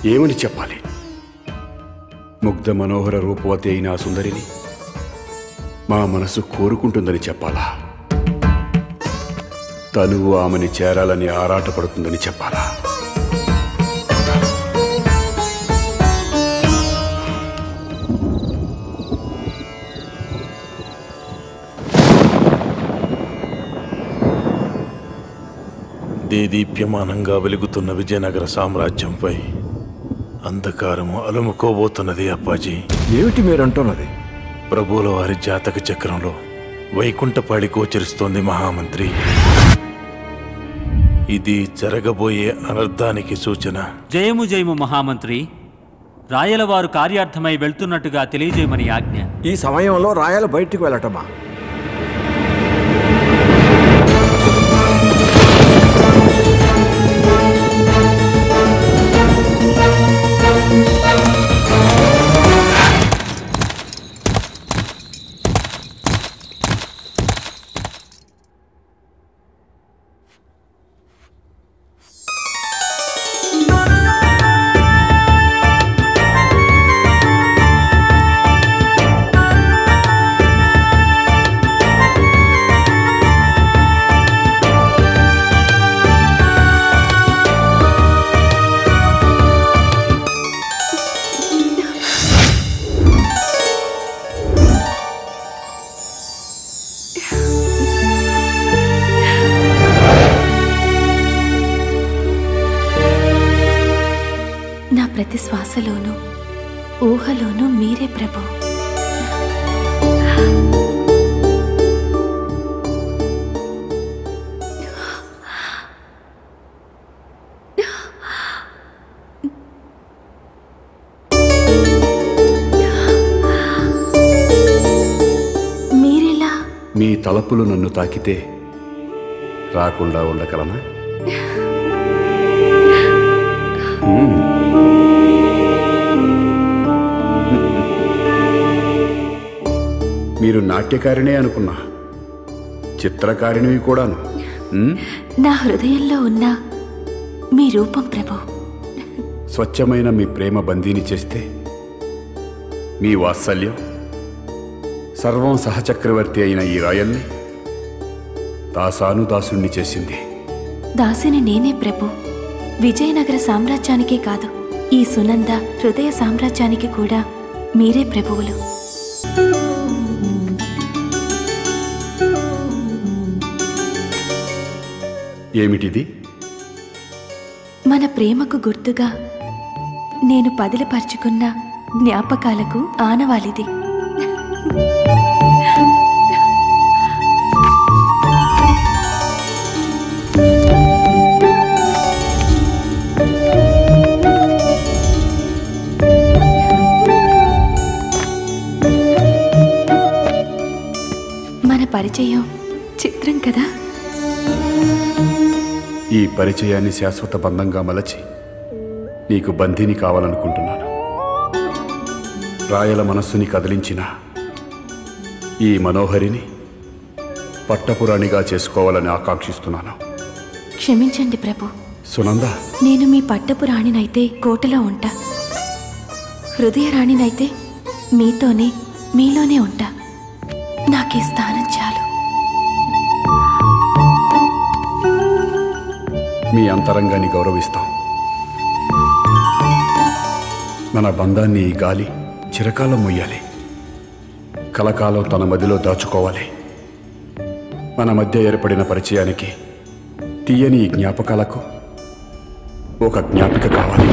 ఏమని చెప్పాలి ముగ్ధ మనోహర రూపవతి అయిన ఆ సుందరిని మా మనసు కోరుకుంటుందని చెప్పాలా తనువు ఆమెని చేరాలని ఆరాటపడుతుందని చెప్పాలా దేదీప్యమానంగా వెలుగుతున్న విజయనగర సామ్రాజ్యంపై అంధకారము అలుముకోబోతున్నది అప్పాజీ ఏమిటి మీరంటున్నది ప్రభువుల వారి జాతక చక్రంలో వైకుంఠపాడి గోచరిస్తోంది మహామంత్రి ఇది జరగబోయే అనర్థానికి సూచన జయము జయము మహామంత్రి రాయలవారు కార్యార్థమై వెళ్తున్నట్టుగా తెలియజేయమని ఆజ్ఞ ఈ సమయంలో రాయలు బయటికి వెళ్ళటమా నా ప్రతి శ్వాసలోనూ ఊహలోనూ మీరే ప్రభు మీరెలా మీ తలపులు నన్ను తాకితే రాకుండా ఉండగలనా మ్మ్. మీరు నాట్యకారిణే అనుకున్నా చిత్రకారిణివి కూడాను మ్మ్? నా హృదయంలో ఉన్న మీ రూపం ప్రభు స్వచ్ఛమైన మీ ప్రేమ బందీని చేస్తే మీ వాత్సల్యం సర్వం సహచక్రవర్తి అయిన ఈ రాయల్ని దాసాను దాసుణ్ణి చేసింది దాసిని నేనే ప్రభు విజయనగర సామ్రాజ్యానికే కాదు ఈ సునంద హృదయ సామ్రాజ్యానికి కూడా మీరే ప్రభువులు ఏమిటిది మన ప్రేమకు గుర్తుగా నేను పదిలపరుచుకున్న జ్ఞాపకాలకు ఆనవాలిది మన పరిచయం చిత్రం కదా ఈ పరిచయాన్ని శాశ్వత బంధంగా మలచి నీకు బంధిని కావాలనుకుంటున్నాను రాయల మనస్సుని కదిలించిన ఈ మనోహరిని పట్టపురాణిగా చేసుకోవాలని ఆకాంక్షిస్తున్నాను క్షమించండి ప్రభు సునంద నేను మీ పట్టపు రాణినైతే కోటలో ఉంటా హృదయ రాణినైతే మీతోనే మీలోనే ఉంటా నాకీ స్థానం చాలు మీ అంతరంగాన్ని గౌరవిస్తాం మన బంధాన్ని ఈ గాలి చిరకాలం మొయ్యాలి కలకాలం తన మదిలో దాచుకోవాలి మన మధ్య ఏర్పడిన పరిచయానికి తీయని ఈ జ్ఞాపకాలకు ఒక జ్ఞాపిక కావాలి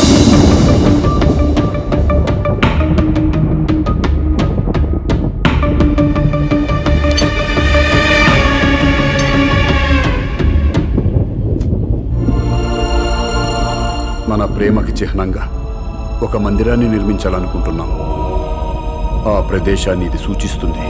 మన ప్రేమకి చిహ్నంగా ఒక మందిరాన్ని నిర్మించాలనుకుంటున్నాం ఆ ప్రదేశాన్ని ఇది సూచిస్తుంది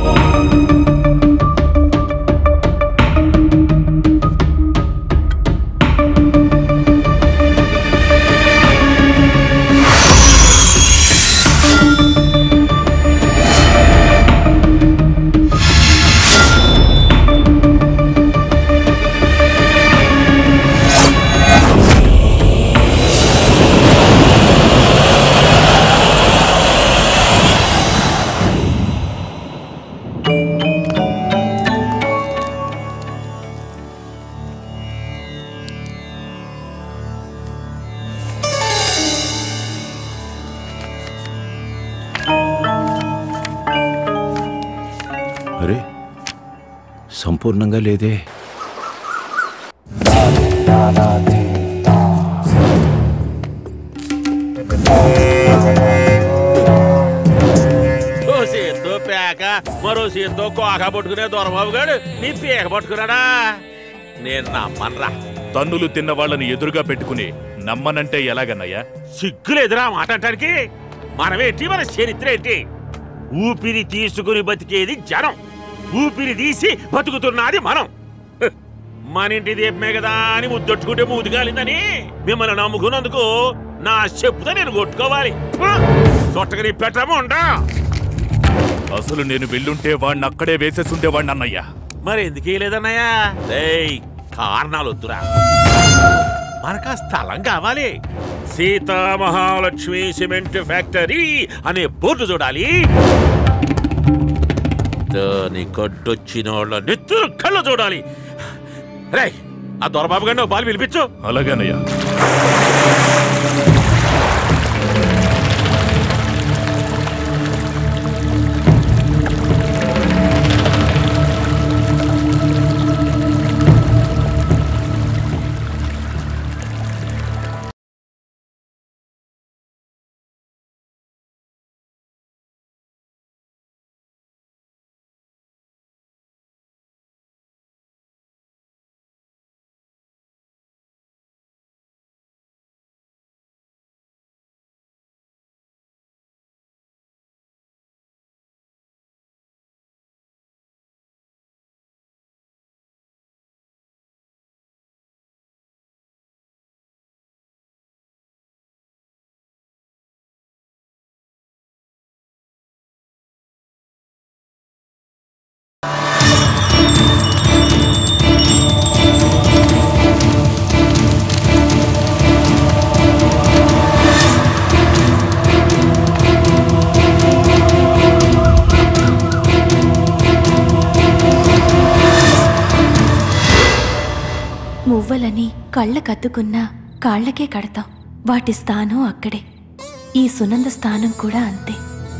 అరే సంపూర్ణంగా లేదే ఓ చేత్తో పేక మరో చేత్తో కోక పట్టుకునే దొరబాబు గాడు నీ పేక పట్టుకున్నాడా నేను నమ్మనరా తన్నులు తిన్న వాళ్ళని ఎదురుగా పెట్టుకుని నమ్మనంటే ఎలాగన్నయ్యా సిగ్గులేదురా ఆ మాట అంటానికి మనమేంటి మన చరిత్ర ఏంటి ఊపిరి తీసుకుని బతికేది జనం ఊపిరి తీసి బతుకుతున్నది మనం హ్, మన ఇంటి దీపమే కదా అని ముద్దొట్టుకుంటే మూతిగాలిందని మిమ్మల్ని నమ్ముకున్నందుకు నా చెప్పుతో నేను కొట్టుకోవాలి చుట్టకని పెట్టము ఉండా అసలు నేను వెళ్ళుంటే వాడిని అక్కడే వేసేసుండేవాడిని అన్నయ్యా మరి ఎందుకు లేదన్నయ్యా ఏయ్ కారణాలు వద్దురా మనకు ఆ స్థలం కావాలి సీతా మహాలక్ష్మి సిమెంట్ ఫ్యాక్టరీ అనే బోర్డు చూడాలి దాని గడ్డొచ్చిన వాళ్ళ నెత్తురు కళ్ళు చూడాలి రే ఆ దొరబాబు గారిని ఒక బాల్ పిలిపించు అలాగేనయ్యా మువ్వలని కళ్ళ కత్తుకున్నా కాళ్ళకే కడతాం వాటి స్థానం అక్కడే ఈ సునంద స్థానం కూడా అంతే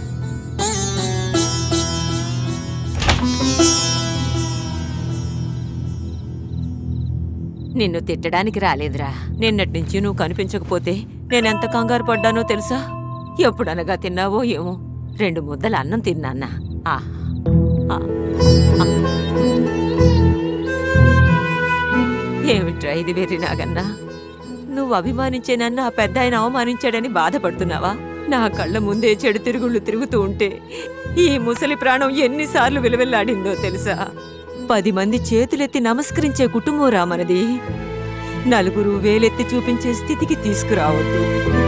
నిన్ను తిట్టడానికి రాలేదురా నిన్నటి నుంచి నువ్వు కనిపించకపోతే నేనెంత కంగారు పడ్డానో తెలుసా ఎప్పుడనగా తిన్నావో ఏమో రెండు ముద్దల అన్నం తిన్నాన్నా ఆ, ఆ, ఆ. ఏమిట్రా ఇది వెర్రి నాగన్నా నువ్వు అభిమానించే నన్ను ఆ పెద్ద ఆయన అవమానించాడని బాధపడుతున్నావా నా కళ్ళ ముందే చెడు తిరుగుళ్ళు తిరుగుతూ ఉంటే ఈ ముసలి ప్రాణం ఎన్నిసార్లు విలువెల్లాడిందో తెలుసా పది మంది చేతులెత్తి నమస్కరించే కుటుంబం రా మనది నలుగురు వేలెత్తి చూపించే స్థితికి తీసుకురావద్దు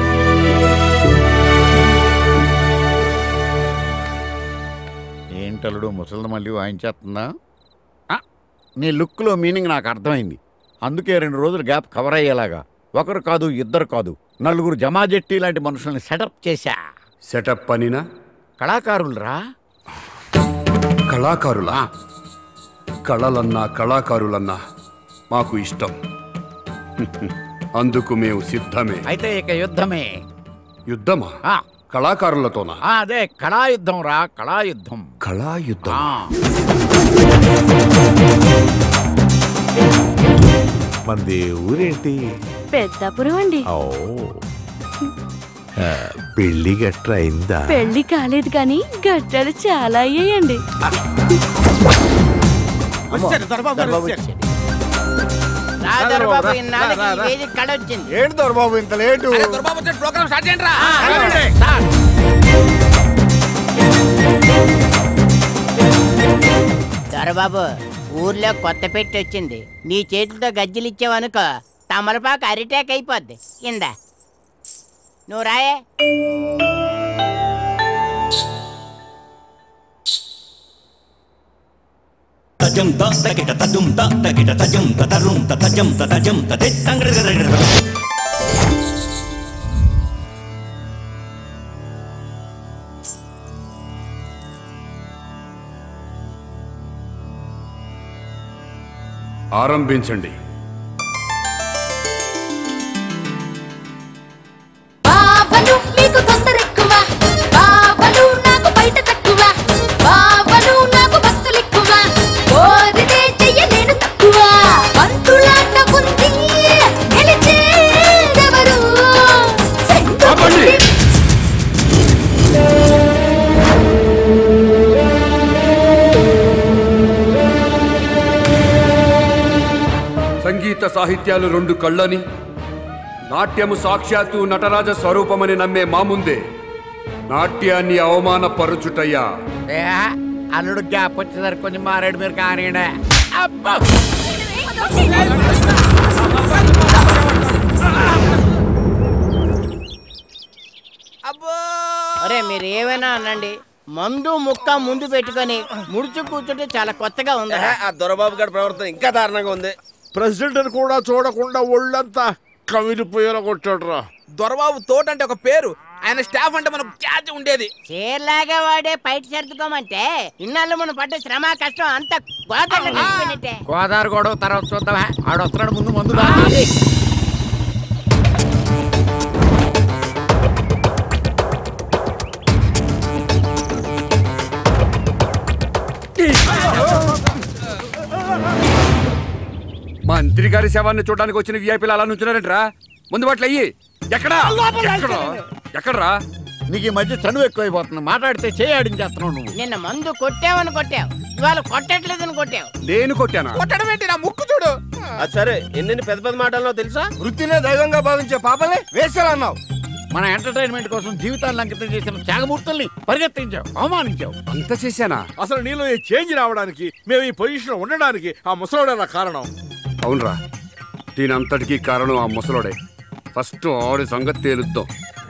ఏంటలుడు ముసలిది మళ్ళీ వాయించేస్తుందా ఆ, నీ లుక్లో మీనింగ్ నాకు అర్థమైంది అందుకే రెండు రోజులు గ్యాప్ కవర్ అయ్యేలాగా ఒకరు కాదు ఇద్దరు కాదు నలుగురు జమాజెట్టి లాంటి మనుషుల్ని సెటప్ చేశా సెటప్ పనినా కళాకారులరా కళాకారులా కళలన్నా కళాకారులన్నా మాకు ఇష్టం అందుకు మేము సిద్ధమే అయితే ఇక యుద్ధమే యుద్ధమా ఆ, కళాకారులతోనా ఆ, అదే కళాయుద్ధం రా కళాయుద్ధం కళాయుద్ధం ఆ, మంది ఊరేంటి పెద్దాపురం అండి ఓ ఆ, పెళ్లి గట్రా అయిందా పెళ్లి కాలేదు కానీ గట్టాలు చాలా అయ్యాయండి ఏంటి దొరబాబు ఇంత లేటు దొరబాబు ఊర్లో కొత్త పెట్టి వచ్చింది నీ చేతితో గజ్జలు ఇచ్చావనుకో తమలపాకు అరిటాక్ అయిపోద్ది ఇందా నువ్వు రాయే తజం త తకిట తజం త తకిట తజం తతరుం తజం తజం తతే తంగడ ఆరంభించండి బావలు మీకు తొందరెక్కువ బావలు నాకు బయట తక్కువ బావలు నాకు భక్తులెక్కువ సంగీత సాహిత్యాలు రెండు కళ్ళని నాట్యము సాక్షాత్తు నటరాజ స్వరూపమని నమ్మే మా ముందే నాట్యాన్ని అవమానపరుచుటయ్యా ఏ, అల్లుడు గ్యాప్ వచ్చేసరికి కొంచెం మారాడు మీరు కానీ అబ్బా అరే మీరు ఏమైనా అనండి మందు ముక్క ముందు పెట్టుకొని ముడుచు కూర్చుంటే చాలా కొత్తగా ఉంది ఆ దొరబాబు గారి ప్రవర్తన ఇంకా దారుణంగా ఉంది ప్రెసిడెంట్ కూడా చూడకుండా ఒళ్ళంతా కవిలిపోయేలా కొట్టాడురా దొరబాబు తోట అంటే ఒక పేరు ఆయన స్టాఫ్ అంటే మనకు ఖ్యాతి ఉండేది చీరలాగా వాడే పైట సర్దుకోమంటే ఇన్నాళ్ళు మనం పడ్డ శ్రమ కష్టం అంత గోదావరిలో కలిసిపోయినట్టే గోదావరి గొడవ తర్వాత చూద్దామా ఆడు వస్తున్నాడు ముందు మందు తాగి. మంత్రి గారి శవాన్ని చూడడానికి వచ్చిన విఐపీలు అలా నుంచున్నారంట్రా ముందు బాట్లు అయ్యి ఎక్కడా ఎక్కడ ఎక్కడ్రా నీకు ఈ మధ్య చనువు ఎక్కువైపోతుంది మాట్లాడితే చేయాడించేస్తున్నావు నువ్వు నిన్న మందు కొట్టావని కొట్టావు ఇవాళ కొట్టట్లేదని కొట్టావు నేను కొట్టానా కొట్టడం ఏంటి నా ముక్కు చూడు అది సరే ఎన్నెన్ని పెద్ద పెద్ద మాటల్లో తెలుసా వృత్తినే దైవంగా భావించే పాపలే వేసాలన్నావు మన ఎంటర్టైన్మెంట్ కోసం జీవితాన్ని అంకితం చేసిన త్యాగమూర్తుల్ని పరిగెత్తించావు అవమానించావు అంత చేశానా అసలు నీలో ఈ చేంజ్ రావడానికి మేము ఈ పొజిషన్ ఉండడానికి ఆ ముసలోడేనా కారణం అవునరా దీనంతటికీ కారణం ఆ ముసలోడే ఫస్ట్ ఆడి సంగతి తేలుద్దాం